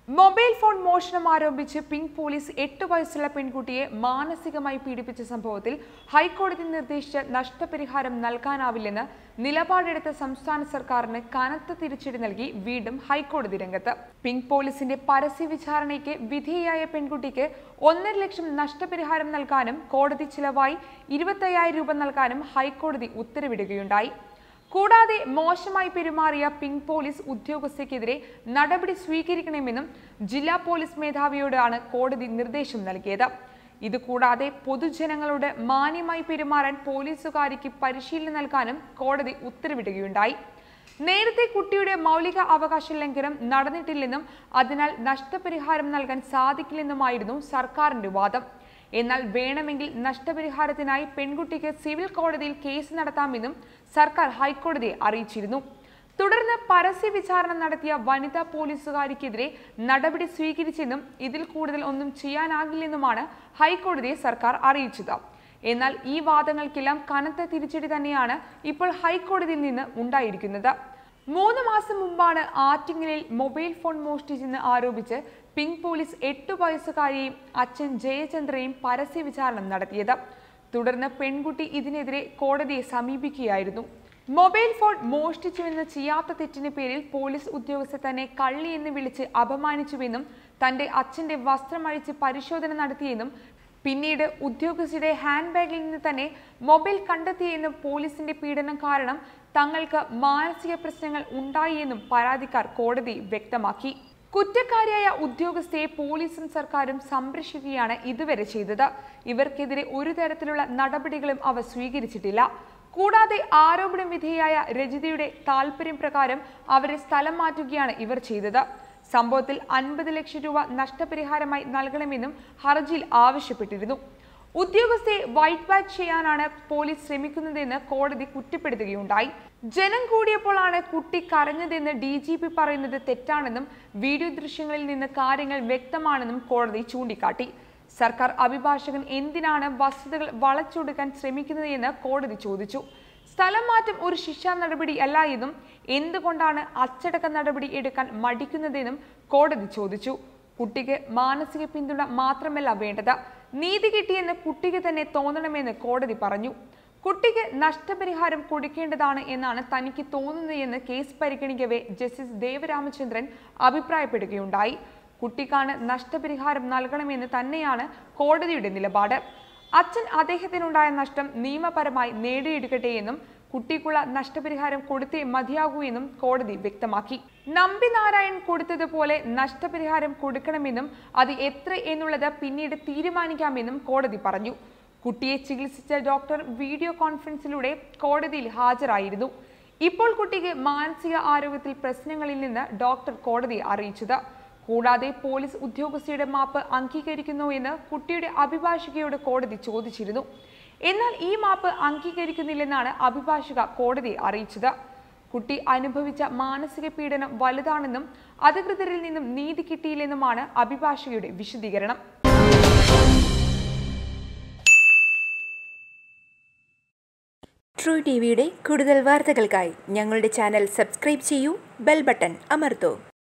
mobile phone മോഷണം ആരോപിച്ച് pink police എട്ട് വയസ്സുള്ള പെൺകുട്ടിയെ മാനസികമായി പീഡിപ്പിച്ച സംഭവത്തിൽ ഹൈക്കോടതി നിർദ്ദേശിച്ച നഷ്ടപരിഹാരം നൽകാനാവില്ലെന്ന് നിലപാടെടുത്ത സംസ്ഥാന സർക്കാരിന് കനത്ത തിരിച്ചടി നൽകി വീണ്ടും ഹൈക്കോടതി രംഗത്ത് പിങ്ക് പോലീസിന്റെ പരസ്യ വിചാരണയ്ക്ക് വിധേയായ പെൺകുട്ടിക്ക് ഒന്നര ലക്ഷം നഷ്ടപരിഹാരം നൽകാനും കോടതി ചിലവായി ഇരുപത്തയ്യായിരം രൂപ നൽകാനും ഹൈക്കോടതി ഉത്തരവിടുകയുണ്ടായി കൂടാതെ മോശമായി പെരുമാറിയ പിങ്ക് പോലീസ് ഉദ്യോഗസ്ഥയ്ക്കെതിരെ നടപടി സ്വീകരിക്കണമെന്നും ജില്ലാ പോലീസ് മേധാവിയോടാണ് കോടതി നിർദ്ദേശം നൽകിയത് ഇതുകൂടാതെ പൊതുജനങ്ങളോട് മാന്യമായി പെരുമാറാൻ പോലീസുകാരിക്ക് പരിശീലനം നൽകാനും കോടതി ഉത്തരവിടുകയുണ്ടായി നേരത്തെ കുട്ടിയുടെ മൗലിക അവകാശ ലംഘനം നടന്നിട്ടില്ലെന്നും അതിനാൽ നഷ്ടപരിഹാരം നൽകാൻ സാധിക്കില്ലെന്നുമായിരുന്നു സർക്കാരിന്റെ വാദം എന്നാൽ വേണമെങ്കിൽ നഷ്ടപരിഹാരത്തിനായി പെൺകുട്ടിക്ക് സിവിൽ കോടതിയിൽ കേസ് നടത്താമെന്നും സർക്കാർ ഹൈക്കോടതിയെ അറിയിച്ചിരുന്നു തുടർന്ന് പരസ്യ വിചാരണ നടത്തിയ വനിതാ പോലീസുകാരിക്കെതിരെ നടപടി സ്വീകരിച്ചെന്നും ഇതിൽ കൂടുതൽ ഒന്നും ചെയ്യാനാകില്ലെന്നുമാണ് ഹൈക്കോടതിയെ സർക്കാർ അറിയിച്ചത് എന്നാൽ ഈ വാദങ്ങൾക്കെല്ലാം കനത്ത തിരിച്ചടി തന്നെയാണ് ഇപ്പോൾ ഹൈക്കോടതിയിൽ നിന്ന് ഉണ്ടായിരിക്കുന്നത് മൂന്ന് മാസം മുമ്പാണ് ആറ്റിങ്ങലിൽ മൊബൈൽ ഫോൺ മോഷ്ടിച്ചെന്ന് ആരോപിച്ച് പിങ്ക് പോലീസ് എട്ടു വയസ്സുകാരിയെയും അച്ഛൻ ജയചന്ദ്രയും പരസ്യ വിചാരണ നടത്തിയത് തുടർന്ന് പെൺകുട്ടി ഇതിനെതിരെ കോടതിയെ സമീപിക്കുകയായിരുന്നു മൊബൈൽ ഫോൺ മോഷ്ടിച്ചുവെന്ന് ചെയ്യാത്ത തെറ്റിന് പേരിൽ പോലീസ് ഉദ്യോഗസ്ഥർ തന്നെ കള്ളി എന്ന് വിളിച്ച് അപമാനിച്ചുവെന്നും തന്റെ അച്ഛന്റെ വസ്ത്രം അഴിച്ച് പരിശോധന നടത്തിയെന്നും പിന്നീട് ഉദ്യോഗസ്ഥരുടെ ഹാൻഡ് ബാഗിൽ നിന്ന് തന്നെ മൊബൈൽ കണ്ടെത്തിയെന്നും പോലീസിന്റെ പീഡനം കാരണം തങ്ങൾക്ക് മാനസിക പ്രശ്നങ്ങൾ ഉണ്ടായി എന്നും പരാതിക്കാർ കോടതി വ്യക്തമാക്കി കുറ്റക്കാരിയായ ഉദ്യോഗസ്ഥയെ പോലീസും സർക്കാരും സംരക്ഷിക്കുകയാണ് ഇതുവരെ ചെയ്തത് ഇവർക്കെതിരെ ഒരു തരത്തിലുള്ള നടപടികളും അവർ സ്വീകരിച്ചിട്ടില്ല കൂടാതെ ആരോപണ വിധേയായ രജിതയുടെ താൽപര്യം പ്രകാരം അവരെ സ്ഥലം മാറ്റുകയാണ് ഇവർ ചെയ്തത് സംഭവത്തിൽ അൻപത് ലക്ഷം രൂപ നഷ്ടപരിഹാരമായി നൽകണമെന്നും ഹർജിയിൽ ആവശ്യപ്പെട്ടിരുന്നു ഉദ്യോഗസ്ഥയെ വൈറ്റ് വാച്ച് ചെയ്യാനാണ് പോലീസ് ശ്രമിക്കുന്നതെന്ന് കോടതി കുറ്റപ്പെടുത്തുകയുണ്ടായി ജനം കൂടിയപ്പോഴാണ് കുട്ടി കരഞ്ഞതെന്ന് ഡി ജി പി പറയുന്നത് തെറ്റാണെന്നും വീഡിയോ ദൃശ്യങ്ങളിൽ നിന്ന് കാര്യങ്ങൾ വ്യക്തമാണെന്നും കോടതി ചൂണ്ടിക്കാട്ടി സർക്കാർ അഭിഭാഷകൻ എന്തിനാണ് വസ്തുതകൾ വളച്ചൊടുക്കാൻ ശ്രമിക്കുന്നത് എന്ന് കോടതി ചോദിച്ചു സ്ഥലം മാറ്റം ഒരു ശിക്ഷാ നടപടി അല്ല എന്നും എന്തുകൊണ്ടാണ് അച്ചടക്ക നടപടി എടുക്കാൻ മടിക്കുന്നതെന്നും കോടതി ചോദിച്ചു കുട്ടിക്ക് മാനസിക പിന്തുണ മാത്രമല്ല വേണ്ടത് നീതി കിട്ടിയെന്ന് കുട്ടിക്ക് തന്നെ തോന്നണമെന്ന് കോടതി പറഞ്ഞു കുട്ടിക്ക് നഷ്ടപരിഹാരം കൊടുക്കേണ്ടതാണ് എന്നാണ് തനിക്ക് തോന്നുന്നതെന്ന് കേസ് പരിഗണിക്കവേ ജസ്റ്റിസ് ദേവരാമചന്ദ്രൻ അഭിപ്രായപ്പെടുകയുണ്ടായി കുട്ടിക്കാണ് നഷ്ടപരിഹാരം നൽകണമെന്ന് തന്നെയാണ് കോടതിയുടെ നിലപാട് അച്ഛൻ അദ്ദേഹത്തിനുണ്ടായ നഷ്ടം നിയമപരമായി നേടിയെടുക്കട്ടെ എന്നും കുട്ടിക്കുള്ള നഷ്ടപരിഹാരം കൊടുത്തേ മതിയാകൂ എന്നും കോടതി വ്യക്തമാക്കി നമ്പി നാരായൺ കൊടുത്തതുപോലെ നഷ്ടപരിഹാരം കൊടുക്കണമെന്നും അത് എത്ര എന്നുള്ളത് പിന്നീട് തീരുമാനിക്കാമെന്നും കോടതി പറഞ്ഞു കുട്ടിയെ ചികിത്സിച്ച ഡോക്ടർ വീഡിയോ കോൺഫറൻസിലൂടെ കോടതിയിൽ ഹാജരായിരുന്നു ഇപ്പോൾ കുട്ടിക്ക് മാനസിക ആരോഗ്യത്തിൽ പ്രശ്നങ്ങളിൽ നിന്ന് ഡോക്ടർ കോടതിയെ അറിയിച്ചത് കൂടാതെ പോലീസ് ഉദ്യോഗസ്ഥയുടെ മാപ്പ് അംഗീകരിക്കുന്നു എന്ന് കുട്ടിയുടെ അഭിഭാഷകയോട് കോടതി ചോദിച്ചിരുന്നു എന്നാൽ ഈ മാപ്പ് അംഗീകരിക്കുന്നില്ലെന്നാണ് അഭിഭാഷക കോടതിയെ അറിയിച്ചത് കുട്ടി അനുഭവിച്ച മാനസിക പീഡനം വലുതാണെന്നും അധികൃതരിൽ നിന്നും നീതി കിട്ടിയില്ലെന്നുമാണ് അഭിഭാഷകയുടെ വിശദീകരണം ട്രൂ ടി വിയുടെ കൂടുതൽ വാർത്തകൾക്കായി ഞങ്ങളുടെ ചാനൽ സബ്സ്ക്രൈബ് ചെയ്യൂ ബെൽ ബട്ടൺ അമർത്തൂ